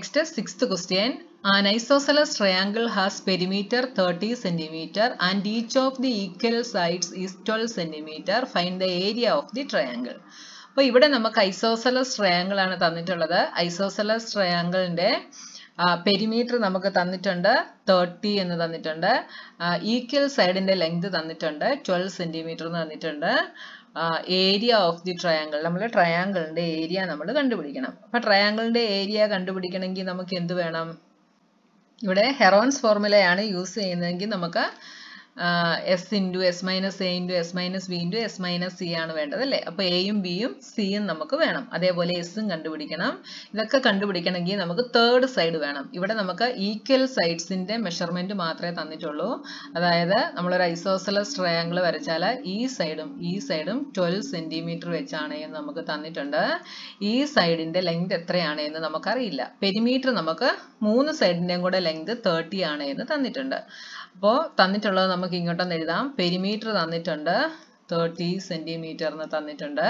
Next, sixth question. An isosceles triangle has perimeter 30 centimeter and each of the equal sides is 12 centimeter. Find the area of the triangle. അപ്പോൾ ഇവിടെ നമുക്ക് isosceles triangle ആണ് തന്നിട്ടുള്ളത് isosceles ട്രയാങ്കിളിന്റെ perimeter നമുക്ക് തന്നിട്ടുണ്ട് thirty എന്ന് തന്നിട്ടുണ്ട് ഈക്വൽ സൈഡിന്റെ ലെങ്ത് തന്നിട്ടുണ്ട് ട്വൽവ് സെന്റിമീറ്റർ എന്ന് തന്നിട്ടുണ്ട് ഏരിയ ഓഫ് ദി ട്രയാങ്കിൾ നമ്മൾ ട്രയാങ്കിളിന്റെ ഏരിയ നമ്മൾ കണ്ടുപിടിക്കണം അപ്പൊ ട്രയാങ്കിളിന്റെ ഏരിയ കണ്ടുപിടിക്കണമെങ്കിൽ നമുക്ക് എന്ത് വേണം ഇവിടെ ഹെറോൺസ് ഫോർമുലയാണ് യൂസ് ചെയ്യുന്നതെങ്കിൽ നമുക്ക് S into S minus A into S minus B into S minus C ആണ് വേണ്ടത് അല്ലേ അപ്പോൾ എയും ബിയും സിയും നമുക്ക് വേണം അതേപോലെ എസും കണ്ടുപിടിക്കണം ഇതൊക്കെ കണ്ടുപിടിക്കണമെങ്കിൽ നമുക്ക് തേർഡ് സൈഡ് വേണം ഇവിടെ നമുക്ക് ഈക്വൽ സൈഡ്സിന്റെ മെഷർമെന്റ് മാത്രമേ തന്നിട്ടുള്ളൂ അതായത് നമ്മളൊരു ഐസോസലസ് ട്രയാങ്കിൾ വരച്ചാൽ ഈ സൈഡും ഈ സൈഡും ട്വൽവ് സെന്റിമീറ്റർ വെച്ചാണ് എന്ന് നമുക്ക് തന്നിട്ടുണ്ട് ഈ സൈഡിന്റെ ലെങ്ത് എത്രയാണ് എന്ന് നമുക്കറിയില്ല പെരിമീറ്റർ നമുക്ക് മൂന്ന് സൈഡിന്റെയും കൂടെ ലെങ്ത് തേർട്ടി ആണ് എന്ന് തന്നിട്ടുണ്ട് അപ്പോൾ തന്നിട്ടുള്ളത് നമുക്ക് ഇങ്ങോട്ടൊന്ന് എഴുതാം പെരിമീറ്റർ തന്നിട്ടുണ്ട് തേർട്ടി സെന്റിമീറ്റർ എന്ന് തന്നിട്ടുണ്ട്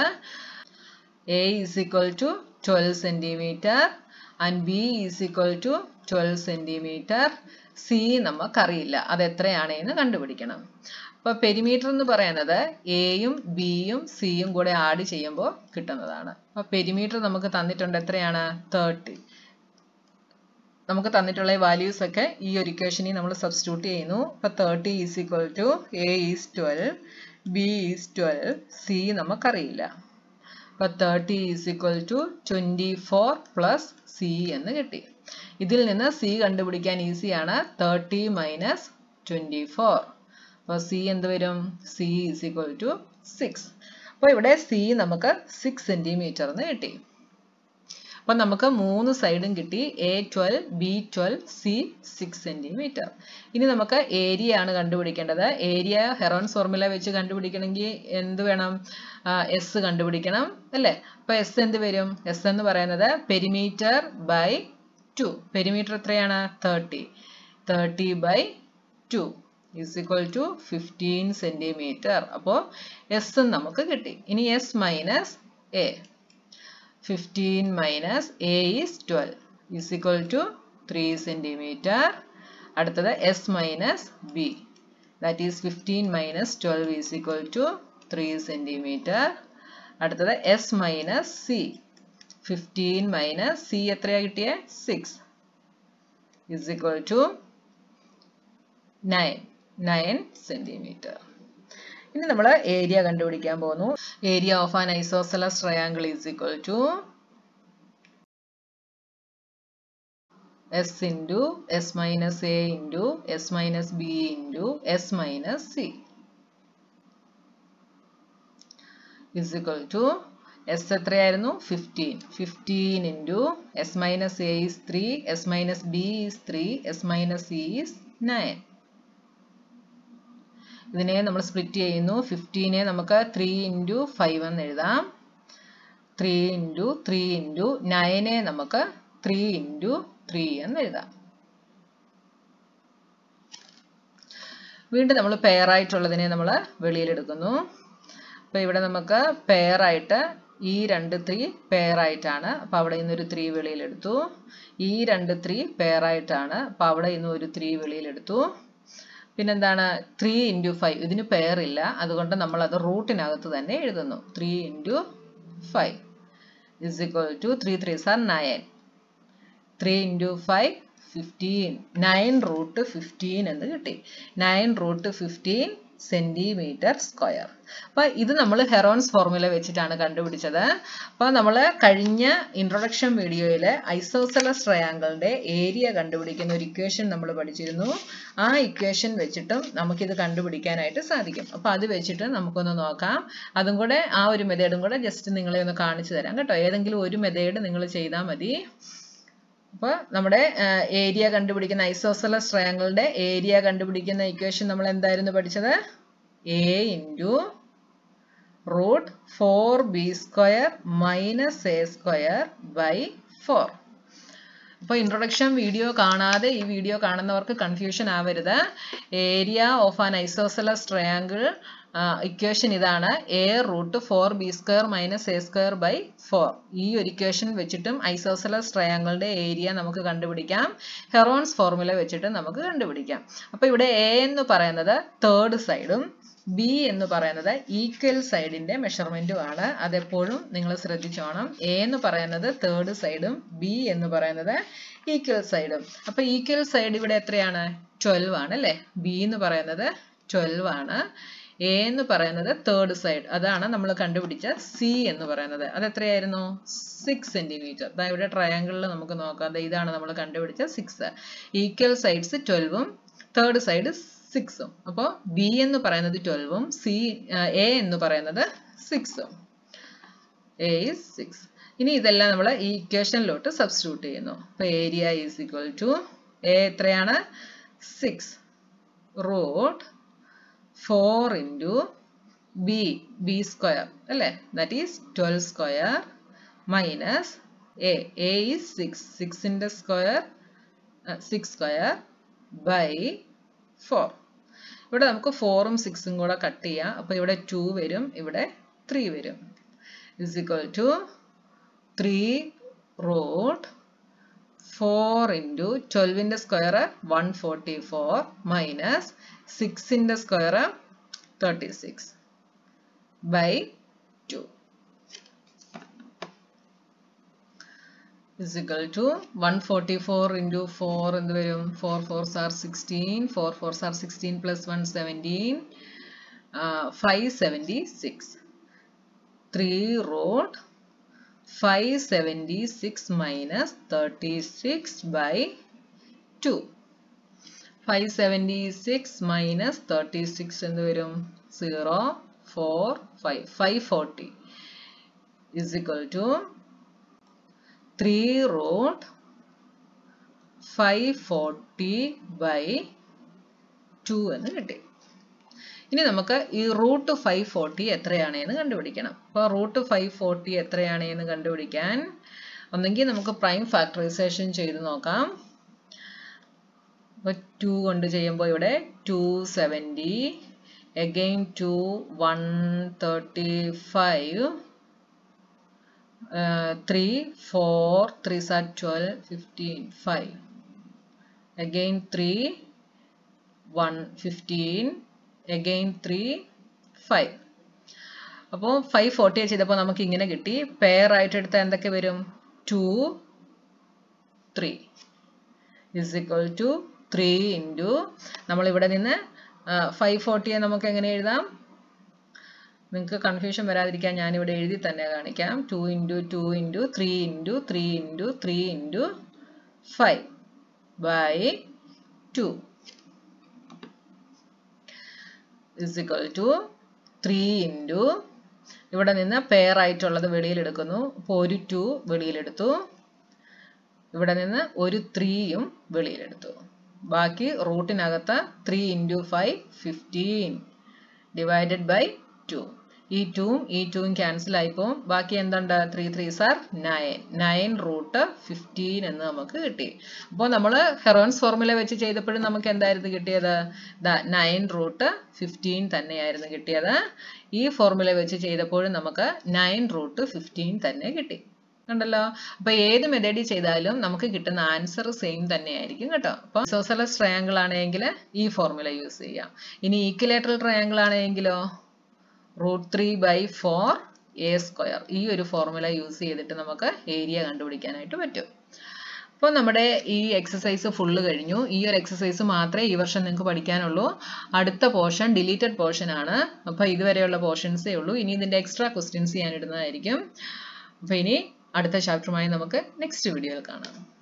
A is equal to twelve centimetre and B is equal to twelve centimetre C നമുക്കറിയില്ല അത് എത്രയാണ് എന്ന് കണ്ടുപിടിക്കണം അപ്പോൾ പെരിമീറ്റർ എന്ന് പറയുന്നത് എയും ബിയും സിയും കൂടെ ആഡ് ചെയ്യുമ്പോൾ കിട്ടുന്നതാണ് അപ്പോൾ പെരിമീറ്റർ നമുക്ക് തന്നിട്ടുണ്ട് എത്രയാണ് തേർട്ടി നമുക്ക് തന്നിട്ടുള്ള ഈ വാല്യൂസ് ഒക്കെ ഈ ഒരു ഇക്വേഷനിൽ നമ്മൾ സബ്സ്റ്റിറ്റ്യൂട്ട് ചെയ്യുന്നു അപ്പൊ thirty is equal to A is twelve B is twelve C നമുക്കറിയില്ല അപ്പൊ thirty is equal to twenty four plus C എന്ന് കിട്ടി ഇതിൽ നിന്ന് സി കണ്ടുപിടിക്കാൻ ഈസിയാണ് തേർട്ടി മൈനസ് ട്വന്റി ഫോർ അപ്പോൾ സി എന്ത് വരും C is equal to six അപ്പോൾ ഇവിടെ സി നമുക്ക് സിക്സ് സെന്റിമീറ്റർ എന്ന് കിട്ടി അപ്പം നമുക്ക് മൂന്ന് സൈഡും കിട്ടി A twelve B twelve C six centimetre ഇനി നമുക്ക് ഏരിയ ആണ് കണ്ടുപിടിക്കേണ്ടത് ഏരിയ ഹെറോൺസ് ഫോർമുല വെച്ച് കണ്ടുപിടിക്കണമെങ്കിൽ എന്ത് വേണം എസ് കണ്ടുപിടിക്കണം അല്ലേ അപ്പൊ എസ് എന്ത് വരും എസ് എന്ന് പറയുന്നത് പെരിമീറ്റർ ബൈ ടു പെരിമീറ്റർ എത്രയാണ് thirty thirty by two is equal to fifteen centimetre അപ്പോൾ എസ് നമുക്ക് കിട്ടി ഇനി S minus A 15 minus A is 12 is equal to 3 centimeter. അടുത്തത് S minus B. That is 15 minus 12 is equal to 3 centimeter. അടുത്തത് S minus C. 15 minus C എത്രയാ കിട്ടിയേ 6 is equal to 9. 9 centimeter. ഇനി നമ്മൾ ഏരിയ കണ്ടുപിടിക്കാൻ പോകുന്നു area of an isosceles triangle is equal to S into S minus A into S minus B into S minus C is equal to S എത്രയായിരുന്നു fifteen fifteen into S minus A is three S minus B is three S minus C is nine ഇതിനെ നമ്മൾ split ചെയ്യുന്നു ഫിഫ്റ്റീനെ നമുക്ക് three into five എന്ന് എഴുതാം three into three into നയനെ നമുക്ക് three into three എന്ന് എഴുതാം വീണ്ടും നമ്മൾ പെയറായിട്ടുള്ളതിനെ നമ്മൾ വെളിയിലെടുക്കുന്നു അപ്പോൾ ഇവിടെ നമുക്ക് പെയറായിട്ട് ഈ രണ്ട് ത്രീ പെയറായിട്ടാണ് അപ്പോൾ അവിടെ നിന്ന് ഒരു ത്രീ വെളിയിലെടുത്തു ഈ രണ്ട് ത്രീ പെയറായിട്ടാണ് അപ്പോൾ അവിടെ നിന്ന് ഒരു ത്രീ വെളിയിലെടുത്തു പിന്നെന്താണ് ത്രീ ഇൻറ്റു ഫൈവ് ഇതിന് പെയർ ഇല്ല അതുകൊണ്ട് നമ്മൾ അത് റൂട്ടിനകത്ത് തന്നെ എഴുതുന്നു three into five is equal to three three are nine three into five fifteen nine root fifteen എന്ന് കിട്ടി nine root fifteen centimetre square അപ്പൊ ഇത് നമ്മൾ ഹെറോൺസ് ഫോർമുല വെച്ചിട്ടാണ് കണ്ടുപിടിച്ചത് അപ്പൊ നമ്മൾ കഴിഞ്ഞ ഇൻട്രൊഡക്ഷൻ വീഡിയോയിൽ ഐസോസലസ് ട്രയാങ്കിളിന്റെ ഏരിയ കണ്ടുപിടിക്കുന്ന ഒരു ഇക്വേഷൻ നമ്മൾ പഠിച്ചിരുന്നു ആ ഇക്വേഷൻ വെച്ചിട്ടും നമുക്കിത് കണ്ടുപിടിക്കാനായിട്ട് സാധിക്കും അപ്പൊ അത് വെച്ചിട്ട് നമുക്കൊന്ന് നോക്കാം അതും കൂടെ ആ ഒരു മെത്തേഡും കൂടെ ജസ്റ്റ് നിങ്ങളെ ഒന്ന് കാണിച്ചു തരാം കേട്ടോ ഏതെങ്കിലും ഒരു മെത്തേഡ് നിങ്ങൾ ചെയ്താൽ മതി അപ്പോൾ നമ്മുടെ ഏരിയ കണ്ടുപിടിക്കുന്ന ഐസോസലസ് ട്രയാങ്കിളിന്റെ ഏരിയ കണ്ടുപിടിക്കുന്ന ഇക്വേഷൻ നമ്മൾ എന്തായിരുന്നു പഠിച്ചത് A into root four B square minus A square by four അപ്പോൾ ഇൻട്രൊഡക്ഷൻ വീഡിയോ കാണാതെ ഈ വീഡിയോ കാണുന്നവർക്ക് കൺഫ്യൂഷൻ ആവരുത് area of an isosceles triangle equation ഇതാണ് A root four B square minus A square by four ഈ ഒരു equation വെച്ചിട്ടും isosceles ട്രയാങ്കിളുടെ area നമുക്ക് കണ്ടുപിടിക്കാം ഹെറോൺസ് ഫോർമുല വെച്ചിട്ട് നമുക്ക് കണ്ടുപിടിക്കാം അപ്പോൾ ഇവിടെ എ എന്ന് പറയുന്നത് തേർഡ് സൈഡും ബി എന്ന് പറയുന്നത് ഈക്വൽ സൈഡിന്റെ മെഷർമെന്റും ആണ് അതെപ്പോഴും നിങ്ങൾ ശ്രദ്ധിച്ചോണം എ എന്ന് പറയുന്നത് തേർഡ് സൈഡും ബി എന്ന് പറയുന്നത് ഈക്വൽ സൈഡും അപ്പൊ ഈക്വൽ സൈഡ് ഇവിടെ എത്രയാണ് ട്വൽവ് ആണ് അല്ലേ ബി എന്ന് പറയുന്നത് ട്വൽവ് ആണ് എ എന്ന് പറയുന്നത് തേർഡ് സൈഡ് അതാണ് നമ്മൾ കണ്ടുപിടിച്ച സി എന്ന് പറയുന്നത് അത് എത്രയായിരുന്നു സിക്സ് സെന്റിമീറ്റർ ദാ ഇവിടെ ട്രയാങ്കിളിൽ നമുക്ക് നോക്കാം ദാ ഇതാണ് നമ്മൾ കണ്ടുപിടിച്ച സിക്സ് ഈക്വൽ സൈഡ്സ് ട്വൽവും തേർഡ് സൈഡ് സിക്സും അപ്പോൾ ബി എന്ന് പറയുന്നത് ട്വൽവും സി എ എന്ന് പറയുന്നത് സിക്സും എ ഇസ് സിക്സ് ഇനി ഇതെല്ലാം നമ്മൾ ഈ ഇക്വേഷനിലോട്ട് സബ്സ്റ്റിറ്റ്യൂട്ട് ചെയ്യുന്നു അപ്പോൾ area is equal to A എത്രയാണ് six root four into B B square അല്ലേ that is twelve square minus A A is six സിക്സിൻ്റെ square six square by four ഇവിടെ നമുക്ക് ഫോറും സിക്സും കൂടെ കട്ട് ചെയ്യാം അപ്പോൾ ഇവിടെ ടു വരും ഇവിടെ ത്രീ വരും is equal to three root four into ട്വൽവിൻ്റെ square one forty four minus സിക്സിൻ്റെ square thirty six by two is equal to 144 into 4 എന്ത് വരും 4 4s are 16 4 4s are 16 plus 1 17 uh, 576 3 root 576 minus 36 by 2 576 minus 36 എന്ത് വരും 0 4 5 540 is equal to 3 root 540 by 2 എന്ന് കിട്ടി ഇനി നമുക്ക് ഈ റൂട്ട് ഫൈവ് ഫോർട്ടി എത്രയാണ് എന്ന് കണ്ടുപിടിക്കണം അപ്പോൾ റൂട്ട് ഫൈവ് ഫോർട്ടി എത്രയാണ് എന്ന് കണ്ടുപിടിക്കാൻ ഒന്നെങ്കിൽ നമുക്ക് പ്രൈം ഫാക്ടറൈസേഷൻ ചെയ്ത് നോക്കാം അപ്പോൾ ടു കൊണ്ട് ചെയ്യുമ്പോൾ ഇവിടെ two seventy again two one thirty five uh, 3 4 3 are 12 15 5 again 3 1 15 again 3 5 അപ്പോൾ ഫൈവ് ഫോർട്ടി ചെയ്തപ്പോൾ നമുക്ക് ഇങ്ങനെ കിട്ടി പെയർ ആയിട്ട് എടുത്താൽ എന്തൊക്കെ വരും two three is equal to three into നമ്മളിവിടെ നിന്ന് ഫൈവ് ഫോർട്ടിയെ നമുക്ക് എങ്ങനെ എഴുതാം നിങ്ങൾക്ക് കൺഫ്യൂഷൻ വരാതിരിക്കാൻ ഞാനിവിടെ എഴുതി തന്നെ കാണിക്കാം two into two into three into three into three into five by two is equal to three into ഇവിടെ നിന്ന് പെയർ ആയിട്ടുള്ളത് വെളിയിലെടുക്കുന്നു അപ്പോൾ ഒരു ടു വെളിയിലെടുത്തു ഇവിടെ നിന്ന് ഒരു ത്രീയും വെളിയിലെടുത്തു ബാക്കി റൂട്ടിനകത്ത് three into five fifteen divided by two ഈ ടൂവും ഈ ടൂവും ക്യാൻസൽ ആയിപ്പോവും ബാക്കി എന്തുണ്ട് three three are nine nine root fifteen എന്ന് നമുക്ക് കിട്ടി അപ്പോൾ നമ്മൾ ഹെറോൺസ് ഫോർമുല വെച്ച് ചെയ്തപ്പോഴും നമുക്ക് എന്തായിരുന്നു കിട്ടിയത് നയൻ റൂട്ട് ഫിഫ്റ്റീൻ തന്നെയായിരുന്നു കിട്ടിയത് ഈ ഫോർമുല വെച്ച് ചെയ്തപ്പോഴും നമുക്ക് നയൻ റൂട്ട് ഫിഫ്റ്റീൻ തന്നെ കിട്ടി കണ്ടല്ലോ അപ്പൊ ഏത് മെത്തേഡിൽ ചെയ്താലും നമുക്ക് കിട്ടുന്ന ആൻസർ സെയിം തന്നെയായിരിക്കും കേട്ടോ അപ്പൊ സോസലസ് ട്രയാങ്കിൾ ആണെങ്കിൽ ഈ ഫോർമുല യൂസ് ചെയ്യാം ഇനി ഈക്വലേറ്ററൽ ട്രയാങ്കിൾ ആണെങ്കിലോ root three by four A square ഈ ഒരു ഫോർമുല യൂസ് ചെയ്തിട്ട് നമുക്ക് ഏരിയ കണ്ടുപിടിക്കാനായിട്ട് പറ്റും അപ്പോൾ നമ്മുടെ ഈ എക്സസൈസ് ഫുള്ള് കഴിഞ്ഞു ഈ ഒരു എക്സസൈസ് മാത്രമേ ഈ വർഷം നിങ്ങൾക്ക് പഠിക്കാനുള്ളൂ അടുത്ത പോർഷൻ ഡിലീറ്റഡ് പോർഷൻ ആണ് അപ്പോൾ ഇതുവരെയുള്ള പോർഷൻസേ ഉള്ളൂ ഇനി ഇതിൻ്റെ എക്സ്ട്രാ ക്വസ്റ്റ്യൻസ് ഞാൻ ഇടുന്നതായിരിക്കും അപ്പോൾ ഇനി അടുത്ത ചാപ്റ്ററുമായി നമുക്ക് നെക്സ്റ്റ് വീഡിയോയിൽ കാണാം